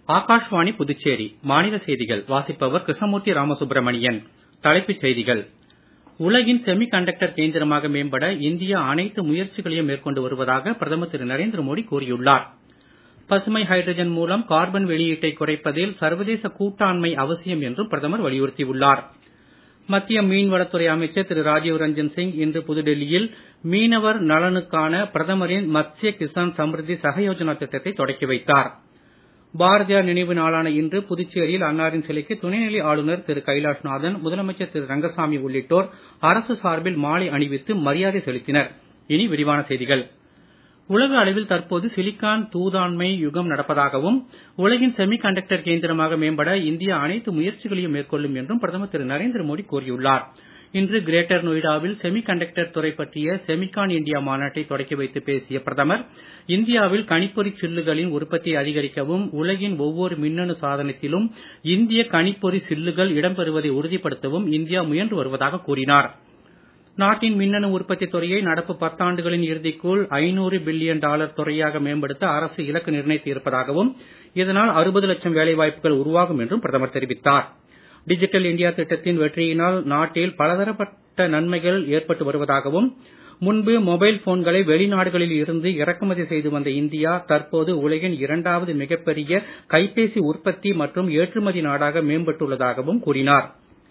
ஆகாஷ்வாணி புதுச்சேரி மாநில செய்திகள் வாசிப்பவர் கிருஷ்ணமூர்த்தி ராமசுப்ரமணியன் தலைப்புச் செய்திகள் உலகின் செமி கண்டக்டர் கேந்திரமாக மேம்பட இந்தியா அனைத்து முயற்சிகளையும் மேற்கொண்டு வருவதாக பிரதமர் திரு நரேந்திர மோடி கூறியுள்ளார் பசுமை ஹைட்ரஜன் மூலம் கார்பன் வெளியீட்டை குறைப்பதில் சர்வதேச கூட்டாண்மை அவசியம் என்றும் பிரதமர் வலியுறுத்தியுள்ளார் மத்திய மீன்வளத்துறை அமைச்சர் திரு ராஜீவ் ரஞ்சன் சிங் இன்று புதுடெல்லியில் மீனவர் நலனுக்கான பிரதமரின் மத்ஸ்ய கிசான் சம்ருத்தி சகயோஜனா திட்டத்தை தொடக்கி வைத்தார் பாரதியார் நினைவு நாளான இன்று புதுச்சேரியில் அன்னாரின் சிலைக்கு துணைநிலை ஆளுநர் திரு கைலாஷ்நாதன் முதலமைச்சர் திரு ரங்கசாமி உள்ளிட்டோர் அரசு சார்பில் மாலை அணிவித்து மரியாதை செலுத்தினர் இனி விரிவான செய்திகள் உலக அளவில் தற்போது சிலிக்கான் தூதாண்மை யுகம் நடப்பதாகவும் உலகின் செமி கண்டக்டர் கேந்திரமாக மேம்பட இந்தியா அனைத்து முயற்சிகளையும் மேற்கொள்ளும் என்றும் பிரதமர் திரு நரேந்திர மோடி கூறியுள்ளார் இன்று கிரேட்டர் நொய்டாவில் செமி கண்டக்டர் துறை பற்றிய செமிகான் இந்தியா மாநாட்டை தொடக்கி வைத்து பேசிய பிரதமர் இந்தியாவில் கணிப்பொறி சில்லுகளின் உற்பத்தியை அதிகரிக்கவும் உலகின் ஒவ்வொரு மின்னணு சாதனத்திலும் இந்திய கணிப்பொறி சில்லுகள் இடம்பெறுவதை உறுதிப்படுத்தவும் இந்தியா முயன்று வருவதாக கூறினார் நாட்டின் மின்னணு உற்பத்தி துறையை நடப்பு பத்தாண்டுகளின் இறுதிக்குள் ஐநூறு பில்லியன் டாலர் துறையாக மேம்படுத்த அரசு இலக்கு நிர்ணயித்து இருப்பதாகவும் இதனால் அறுபது லட்சம் வேலைவாய்ப்புகள் உருவாகும் என்றும் பிரதமர் தெரிவித்தார் டிஜிட்டல் இந்தியா திட்டத்தின் வெற்றியினால் நாட்டில் பலதரப்பட்ட நன்மைகள் ஏற்பட்டு வருவதாகவும் முன்பு மொபைல் போன்களை வெளிநாடுகளில் இருந்து இறக்குமதி செய்து வந்த இந்தியா தற்போது உலகின் இரண்டாவது மிகப்பெரிய கைபேசி உற்பத்தி மற்றும் ஏற்றுமதி நாடாக மேம்பட்டுள்ளதாகவும் கூறினார்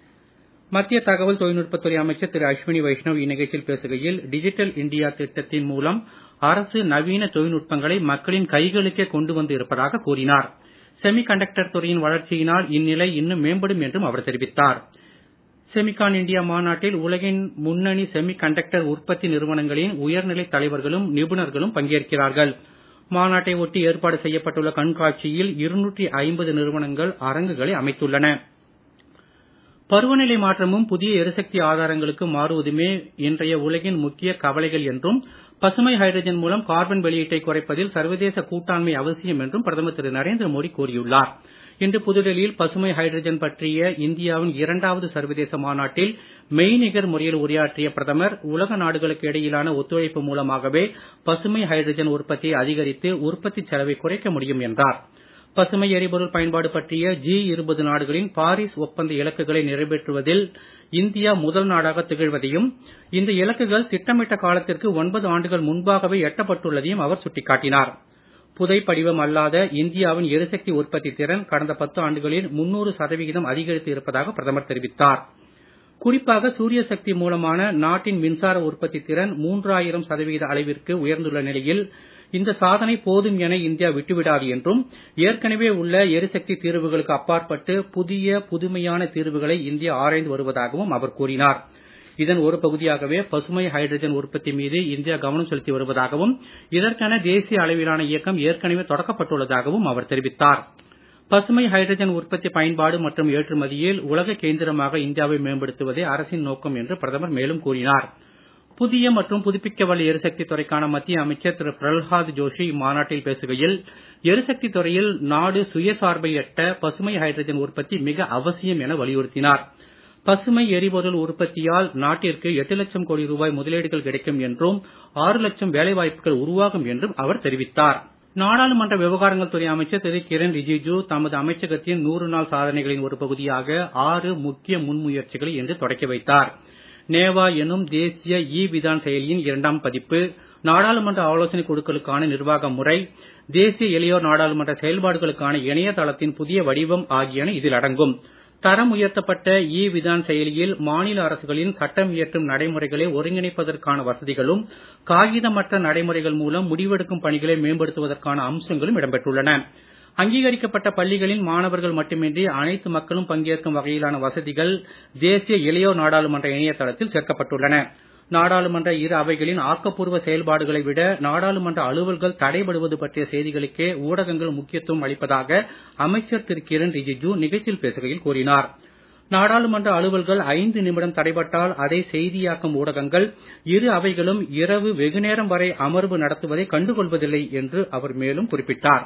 மத்திய தகவல் தொழில்நுட்பத்துறை அமைச்சர் திரு அஸ்வினி வைஷ்ணவ் இந்நிகழ்ச்சியில் பேசுகையில் டிஜிட்டல் இந்தியா திட்டத்தின் மூலம் அரசு நவீன தொழில்நுட்பங்களை மக்களின் கைகளுக்கே கொண்டு வந்து இருப்பதாக கூறினார் செமி கண்டக்டர் துறையின் வளர்ச்சியினால் இந்நிலை இன்னும் மேம்படும் என்றும் அவர் தெரிவித்தார் செமிகான் இந்தியா மாநாட்டில் உலகின் முன்னணி செமி கண்டக்டர் உற்பத்தி நிறுவனங்களின் உயர்நிலை தலைவர்களும் நிபுணர்களும் பங்கேற்கிறார்கள் மாநாட்டை ஒட்டி ஏற்பாடு செய்யப்பட்டுள்ள கண்காட்சியில் இருநூற்றி ஐம்பது நிறுவனங்கள் அரங்குகளை அமைத்துள்ளன பருவநிலை மாற்றமும் புதிய எரிசக்தி ஆதாரங்களுக்கு மாறுவதுமே இன்றைய உலகின் முக்கிய கவலைகள் என்றும் பசுமை ஹைட்ரஜன் மூலம் கார்பன் வெளியீட்டை குறைப்பதில் சர்வதேச கூட்டாண்மை அவசியம் என்றும் பிரதமர் திரு நரேந்திர மோடி கூறியுள்ளார் இன்று புதுடெல்லியில் பசுமை ஹைட்ரஜன் பற்றிய இந்தியாவின் இரண்டாவது சர்வதேச மாநாட்டில் மெய்நிகர் முறையில் உரையாற்றிய பிரதமர் உலக நாடுகளுக்கு இடையிலான ஒத்துழைப்பு மூலமாகவே பசுமை ஹைட்ரஜன் உற்பத்தியை அதிகரித்து உற்பத்தி செலவை குறைக்க முடியும் என்றார் பசுமை எரிபொருள் பயன்பாடு பற்றிய ஜி இருபது நாடுகளின் பாரிஸ் ஒப்பந்த இலக்குகளை நிறைவேற்றுவதில் இந்தியா முதல் நாடாக திகழ்வதையும் இந்த இலக்குகள் திட்டமிட்ட காலத்திற்கு ஒன்பது ஆண்டுகள் முன்பாகவே எட்டப்பட்டுள்ளதையும் அவர் சுட்டிக்காட்டினார் புதை படிவம் அல்லாத இந்தியாவின் எரிசக்தி உற்பத்தி திறன் கடந்த பத்து ஆண்டுகளில் முன்னூறு சதவிகிதம் அதிகரித்து இருப்பதாக பிரதமர் தெரிவித்தார் குறிப்பாக சூரிய சக்தி மூலமான நாட்டின் மின்சார உற்பத்தி திறன் மூன்றாயிரம் சதவிகித அளவிற்கு உயர்ந்துள்ள நிலையில் இந்த சாதனை போதும் என இந்தியா விட்டுவிடாது என்றும் ஏற்கனவே உள்ள எரிசக்தி தீர்வுகளுக்கு அப்பாற்பட்டு புதிய புதுமையான தீர்வுகளை இந்தியா ஆராய்ந்து வருவதாகவும் அவர் கூறினார் இதன் ஒரு பகுதியாகவே பசுமை ஹைட்ரஜன் உற்பத்தி மீது இந்தியா கவனம் செலுத்தி வருவதாகவும் இதற்கென தேசிய அளவிலான இயக்கம் ஏற்கனவே தொடக்கப்பட்டுள்ளதாகவும் அவர் தெரிவித்தார் பசுமை ஹைட்ரஜன் உற்பத்தி பயன்பாடு மற்றும் ஏற்றுமதியில் உலக கேந்திரமாக இந்தியாவை மேம்படுத்துவதே அரசின் நோக்கம் என்று பிரதமர் மேலும் கூறினார் புதிய மற்றும் புதுப்பிக்கவல்ல எரிசக்தி துறைக்கான மத்திய அமைச்சர் திரு பிரல்ஹாத் ஜோஷி இம்மாநாட்டில் பேசுகையில் எரிசக்தி துறையில் நாடு சுயசார்பை எட்ட பசுமை ஹைட்ரஜன் உற்பத்தி மிக அவசியம் என வலியுறுத்தினார் பசுமை எரிபொருள் உற்பத்தியால் நாட்டிற்கு எட்டு லட்சம் கோடி ரூபாய் முதலீடுகள் கிடைக்கும் என்றும் ஆறு லட்சம் வேலைவாய்ப்புகள் உருவாகும் என்றும் அவர் தெரிவித்தார் நாடாளுமன்ற விவகாரங்கள் துறை அமைச்சர் திரு கிரண் ரிஜிஜு தமது அமைச்சகத்தின் நூறு நாள் சாதனைகளின் ஒரு பகுதியாக ஆறு முக்கிய முன்முயற்சிகளை இன்று தொடக்கி வைத்தார் நேவா எனும் தேசிய இ விதான் செயலியின் இரண்டாம் பதிப்பு நாடாளுமன்ற ஆலோசனை குழுக்களுக்கான நிர்வாக முறை தேசிய இளையோர் நாடாளுமன்ற செயல்பாடுகளுக்கான இணையதளத்தின் புதிய வடிவம் ஆகியன இதில் அடங்கும் தரம் உயர்த்தப்பட்ட இ விதான் செயலியில் மாநில அரசுகளின் சட்டம் இயற்றும் நடைமுறைகளை ஒருங்கிணைப்பதற்கான வசதிகளும் காகிதமற்ற நடைமுறைகள் மூலம் முடிவெடுக்கும் பணிகளை மேம்படுத்துவதற்கான அம்சங்களும் இடம்பெற்றுள்ளன அங்கீகரிக்கப்பட்ட பள்ளிகளின் மாணவர்கள் மட்டுமின்றி அனைத்து மக்களும் பங்கேற்கும் வகையிலான வசதிகள் தேசிய இளையோர் நாடாளுமன்ற இணையதளத்தில் சேர்க்கப்பட்டுள்ளன நாடாளுமன்ற இரு அவைகளின் ஆக்கப்பூர்வ செயல்பாடுகளை விட நாடாளுமன்ற அலுவல்கள் தடைபடுவது பற்றிய செய்திகளுக்கே ஊடகங்கள் முக்கியத்துவம் அளிப்பதாக அமைச்சர் திரு கிரண் ரிஜிஜு நிகழ்ச்சியில் பேசுகையில் கூறினார் நாடாளுமன்ற அலுவல்கள் ஐந்து நிமிடம் தடைபட்டால் அதை செய்தியாக்கும் ஊடகங்கள் இரு அவைகளும் இரவு வெகுநேரம் வரை அமர்வு நடத்துவதை கண்டுகொள்வதில்லை என்று அவர் மேலும் குறிப்பிட்டார்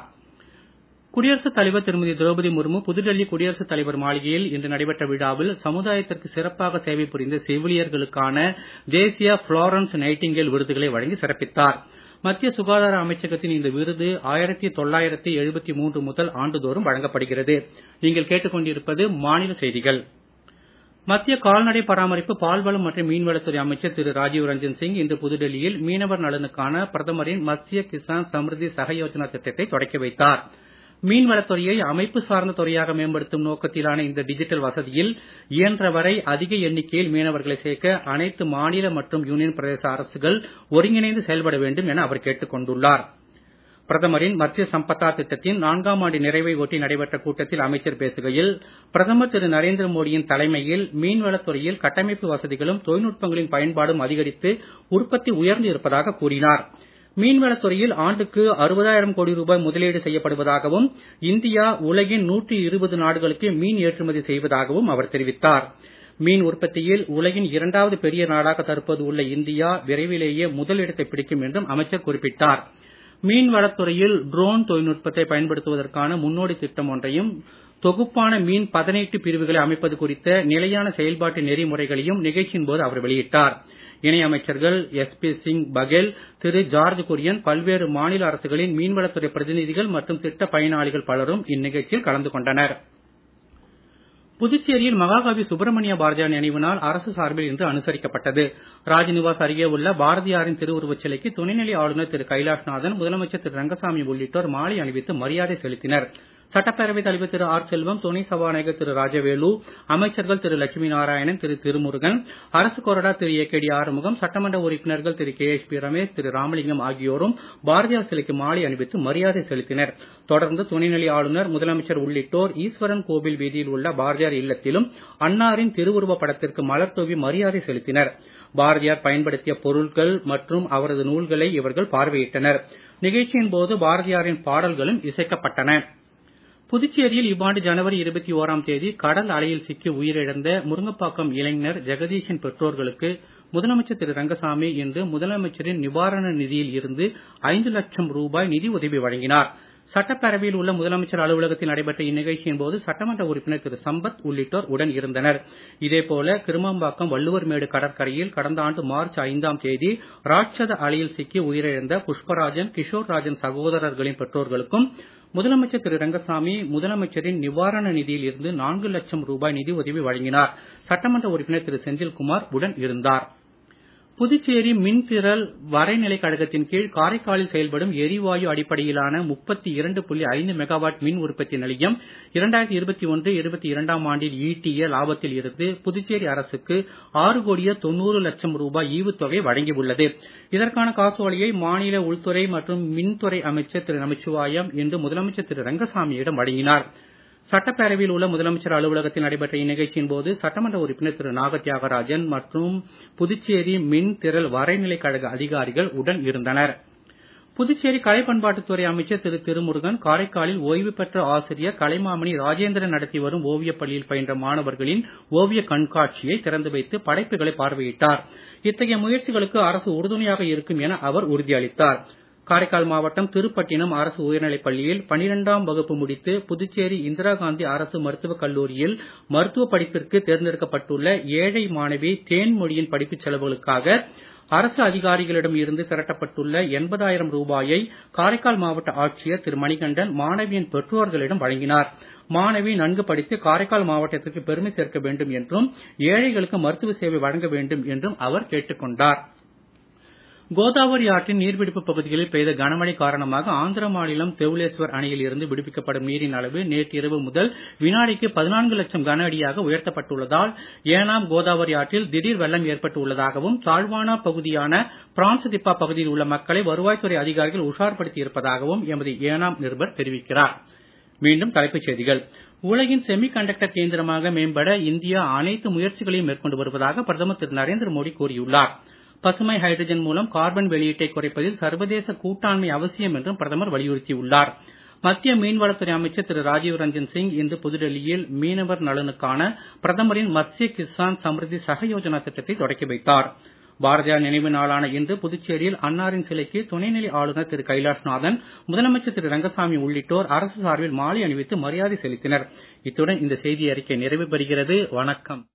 குடியரசுத் தலைவர் திருமதி திரௌபதி முர்மு புதுடெல்லி குடியரசுத் தலைவர் மாளிகையில் இன்று நடைபெற்ற விழாவில் சமுதாயத்திற்கு சிறப்பாக சேவை புரிந்த செவிலியர்களுக்கான தேசிய புளோரன்ஸ் நைட்டிங்கேல் விருதுகளை வழங்கி சிறப்பித்தார் மத்திய சுகாதார அமைச்சகத்தின் இந்த விருது ஆயிரத்தி தொள்ளாயிரத்தி எழுபத்தி மூன்று முதல் ஆண்டுதோறும் வழங்கப்படுகிறது நீங்கள் கேட்டுக்கொண்டிருப்பது மாநில செய்திகள் மத்திய கால்நடை பராமரிப்பு பால்வளம் மற்றும் மீன்வளத்துறை அமைச்சர் திரு ராஜீவ் ரஞ்சன் சிங் இன்று புதுடெல்லியில் மீனவர் நலனுக்கான பிரதமரின் மத்ஸ்ய கிசான் சமிருதி சகயோஜனா திட்டத்தை தொடக்கி வைத்தார் மீன்வளத்துறையை அமைப்பு சார்ந்த துறையாக மேம்படுத்தும் நோக்கத்திலான இந்த டிஜிட்டல் வசதியில் இயன்றவரை அதிக எண்ணிக்கையில் மீனவர்களை சேர்க்க அனைத்து மாநில மற்றும் யூனியன் பிரதேச அரசுகள் ஒருங்கிணைந்து செயல்பட வேண்டும் என அவர் கேட்டுக் கொண்டுள்ளார் பிரதமரின் மத்ஸ்ய சம்பதா திட்டத்தின் நான்காம் ஆண்டு நிறைவை ஒட்டி நடைபெற்ற கூட்டத்தில் அமைச்சர் பேசுகையில் பிரதமர் திரு நரேந்திர மோடியின் தலைமையில் மீன்வளத்துறையில் கட்டமைப்பு வசதிகளும் தொழில்நுட்பங்களின் பயன்பாடும் அதிகரித்து உற்பத்தி உயர்ந்து இருப்பதாக கூறினார் மீன்வளத்துறையில் ஆண்டுக்கு அறுபதாயிரம் கோடி ரூபாய் முதலீடு செய்யப்படுவதாகவும் இந்தியா உலகின் நூற்றி இருபது நாடுகளுக்கு மீன் ஏற்றுமதி செய்வதாகவும் அவர் தெரிவித்தார் மீன் உற்பத்தியில் உலகின் இரண்டாவது பெரிய நாடாக தற்போது உள்ள இந்தியா விரைவிலேயே முதலிடத்தை பிடிக்கும் என்றும் அமைச்சர் குறிப்பிட்டார் மீன்வளத்துறையில் ட்ரோன் தொழில்நுட்பத்தை பயன்படுத்துவதற்கான முன்னோடி திட்டம் ஒன்றையும் தொகுப்பான மீன் பதனீட்டு பிரிவுகளை அமைப்பது குறித்த நிலையான செயல்பாட்டு நெறிமுறைகளையும் நிகழ்ச்சியின் போது அவர் வெளியிட்டார் இணை அமைச்சர்கள் எஸ் பி சிங் பகேல் திரு ஜார்ஜ் குரியன் பல்வேறு மாநில அரசுகளின் மீன்வளத்துறை பிரதிநிதிகள் மற்றும் திட்ட பயனாளிகள் பலரும் இந்நிகழ்ச்சியில் கலந்து கொண்டனர் புதுச்சேரியில் மகாகவி சுப்பிரமணிய பாரதியார் நினைவு நாள் அரசு சார்பில் இன்று அனுசரிக்கப்பட்டது ராஜ்நிவாஸ் அருகே உள்ள பாரதியாரின் திருவுருவச் சிலைக்கு துணைநிலை ஆளுநர் திரு கைலாஷ்நாதன் முதலமைச்சர் திரு ரங்கசாமி உள்ளிட்டோர் மாலை அணிவித்து மரியாதை செலுத்தினர் சட்டப்பேரவைத் தலைவர் திரு ஆர் செல்வம் துணை சபாநாயகர் திரு ராஜவேலு அமைச்சர்கள் திரு லட்சுமி நாராயணன் திரு திருமுருகன் அரசு கொறடா திரு ஏ கே டி ஆறுமுகம் சட்டமன்ற உறுப்பினர்கள் திரு கே எச் பி ரமேஷ் திரு ராமலிங்கம் ஆகியோரும் பாரதியார் சிலைக்கு மாலை அணிவித்து மரியாதை செலுத்தினர் தொடர்ந்து துணைநிலை ஆளுநர் முதலமைச்சர் உள்ளிட்டோர் ஈஸ்வரன் கோவில் வீதியில் உள்ள பாரதியார் இல்லத்திலும் அன்னாரின் திருவுருவ படத்திற்கு மலர் தூவி மரியாதை செலுத்தினர் பாரதியார் பயன்படுத்திய பொருட்கள் மற்றும் அவரது நூல்களை இவர்கள் பார்வையிட்டனர் நிகழ்ச்சியின் போது பாரதியாரின் பாடல்களும் இசைக்கப்பட்டன புதுச்சேரியில் இவ்வாண்டு ஜனவரி இருபத்தி ஓராம் தேதி கடல் அலையில் சிக்கி உயிரிழந்த முருங்கப்பாக்கம் இளைஞர் ஜெகதீஷின் பெற்றோர்களுக்கு முதலமைச்சர் திரு ரங்கசாமி இன்று முதலமைச்சரின் நிவாரண நிதியில் இருந்து ஐந்து லட்சம் ரூபாய் நிதி உதவி வழங்கினார் சட்டப்பேரவையில் உள்ள முதலமைச்சர் அலுவலகத்தில் நடைபெற்ற இந்நிகழ்ச்சியின் போது சட்டமன்ற உறுப்பினர் திரு சம்பத் உள்ளிட்டோர் உடன் இருந்தனர் இதேபோல கிருமாம்பாக்கம் வள்ளுவர்மேடு கடற்கரையில் கடந்த ஆண்டு மார்ச் ஐந்தாம் தேதி ராட்சத அலையில் சிக்கி உயிரிழந்த புஷ்பராஜன் கிஷோர் ராஜன் சகோதரர்களின் பெற்றோர்களுக்கும் முதலமைச்சர் திரு ரங்கசாமி முதலமைச்சரின் நிவாரண நிதியில் இருந்து நான்கு லட்சம் ரூபாய் நிதி உதவி வழங்கினார் சட்டமன்ற உறுப்பினர் திரு செந்தில்குமார் உடன் இருந்தார் புதுச்சேரி மின்திறல் வரைநிலை கழகத்தின் கீழ் காரைக்காலில் செயல்படும் எரிவாயு அடிப்படையிலான முப்பத்தி இரண்டு புள்ளி ஐந்து மெகாவாட் மின் உற்பத்தி நிலையம் இரண்டாயிரத்தி இருபத்தி ஒன்று இருபத்தி இரண்டாம் ஆண்டில் ஈட்டிய லாபத்தில் இருந்து புதுச்சேரி அரசுக்கு ஆறு கோடியே தொண்ணூறு லட்சம் ரூபாய் ஈவுத்தொகை வழங்கியுள்ளது இதற்கான காசோலையை மாநில உள்துறை மற்றும் மின்துறை அமைச்சர் திரு நமச்சிவாயம் இன்று முதலமைச்சர் திரு ரங்கசாமியிடம் வழங்கினார் சட்டப்பேரவையில் உள்ள முதலமைச்சர் அலுவலகத்தில் நடைபெற்ற இந்நிகழ்ச்சியின் போது சட்டமன்ற உறுப்பினர் திரு நாக தியாகராஜன் மற்றும் புதுச்சேரி மின் திரள் வரைநிலை கழக அதிகாரிகள் உடன் இருந்தனர் புதுச்சேரி கலை பண்பாட்டுத்துறை அமைச்சர் திரு திருமுருகன் காரைக்காலில் ஓய்வு பெற்ற ஆசிரியர் கலைமாமணி ராஜேந்திரன் நடத்தி வரும் ஓவியப் பள்ளியில் பயின்ற மாணவர்களின் ஓவிய கண்காட்சியை திறந்து வைத்து படைப்புகளை பார்வையிட்டார் இத்தகைய முயற்சிகளுக்கு அரசு உறுதுணையாக இருக்கும் என அவர் உறுதியளித்தார் காரைக்கால் மாவட்டம் திருப்பட்டினம் அரசு உயர்நிலைப் பள்ளியில் பனிரெண்டாம் வகுப்பு முடித்து புதுச்சேரி இந்திரா காந்தி அரசு மருத்துவக் கல்லூரியில் மருத்துவ படிப்பிற்கு தேர்ந்தெடுக்கப்பட்டுள்ள ஏழை மாணவி தேன்மொழியின் படிப்புச் செலவுகளுக்காக அரசு அதிகாரிகளிடம் இருந்து திரட்டப்பட்டுள்ள எண்பதாயிரம் ரூபாயை காரைக்கால் மாவட்ட ஆட்சியர் திரு மணிகண்டன் மாணவியின் பெற்றோர்களிடம் வழங்கினார் மாணவி நன்கு படித்து காரைக்கால் மாவட்டத்திற்கு பெருமை சேர்க்க வேண்டும் என்றும் ஏழைகளுக்கு மருத்துவ சேவை வழங்க வேண்டும் என்றும் அவர் கேட்டுக் கொண்டார் கோதாவரி ஆற்றின் நீர்பிடிப்பு பகுதிகளில் பெய்த கனமழை காரணமாக ஆந்திர மாநிலம் தெவுலேஸ்வர் அணையில் இருந்து விடுவிக்கப்படும் நீரின் அளவு நேற்று இரவு முதல் வினாடிக்கு பதினான்கு லட்சம் கன அடியாக உயர்த்தப்பட்டுள்ளதால் ஏனாம் கோதாவரி ஆற்றில் திடீர் வெள்ளம் ஏற்பட்டு உள்ளதாகவும் தாழ்வான பகுதியான பிரான்சுதிப்பா பகுதியில் உள்ள மக்களை வருவாய்த்துறை அதிகாரிகள் உஷார்படுத்தி இருப்பதாகவும் எமது ஏனாம் நிருபர் தெரிவிக்கிறார் மீண்டும் தலைப்புச் செய்திகள் உலகின் செமி கண்டக்டர் கேந்திரமாக மேம்பட இந்தியா அனைத்து முயற்சிகளையும் மேற்கொண்டு வருவதாக பிரதமர் திரு நரேந்திர மோடி கூறியுள்ளார் பசுமை ஹைட்ரஜன் மூலம் கார்பன் வெளியீட்டை குறைப்பதில் சர்வதேச கூட்டாண்மை அவசியம் என்றும் பிரதமர் வலியுறுத்தியுள்ளார் மத்திய மீன்வளத்துறை அமைச்சர் திரு ராஜீவ் ரஞ்சன் சிங் இன்று புதுடெல்லியில் மீனவர் நலனுக்கான பிரதமரின் மத்ஸ்ய கிசான் சமிருதி சகயோஜனா திட்டத்தை தொடக்கி வைத்தார் பாரதியார் நினைவு நாளான இன்று புதுச்சேரியில் அன்னாரின் சிலைக்கு துணைநிலை ஆளுநர் திரு கைலாஷ்நாதன் முதலமைச்சர் திரு ரங்கசாமி உள்ளிட்டோர் அரசு சார்பில் மாலை அணிவித்து மரியாதை செலுத்தினர் இத்துடன் இந்த செய்தி அறிக்கை நிறைவு பெறுகிறது வணக்கம்